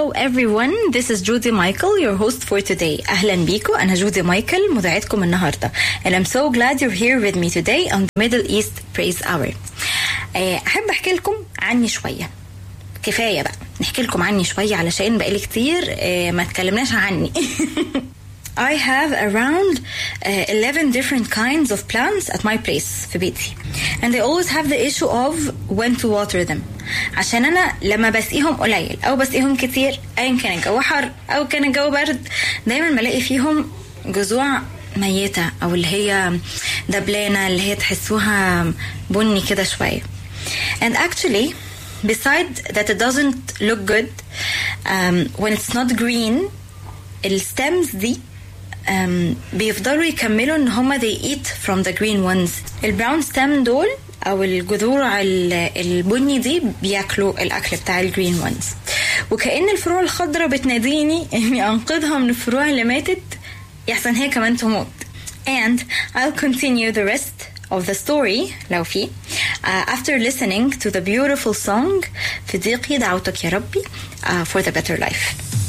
everyone, this is Judy Michael, your host for today. أهلا بيكم أنا جودي مايكل مذيعتكم النهاردة. And I'm so glad you're here with me today on the Middle East Praise Hour. آه، أحب أحكي لكم عني شوية. كفاية بقى نحكي لكم عني شوية علشان بقالي كتير آه، ما اتكلمناش عني. I have around uh, 11 different kinds of plants at my place في بيتي and I always have the issue of when to water them عشان أنا لما بسقيهم قليل أو بسقيهم كتير أيا كان الجو حر أو كان الجو برد دايما بلاقي فيهم جذوع ميتة أو اللي هي دبلانة اللي هي تحسوها بني كده شوية and actually beside that it doesn't look good um, when it's not green الستمز دي um, بيفضلوا يكملوا ان هما they eat from the green ones البراون ستام دول او الجذور ال- البني دي بياكلوا الاكل بتاع الجرين ones وكأن الفروع الخضراء بتناديني اني انقذها من الفروع اللي ماتت يحسن هي كمان تموت and I'll continue the rest of the story لو في uh, after listening to the beautiful song في ضيقي دعوتك يا ربي uh, for the better life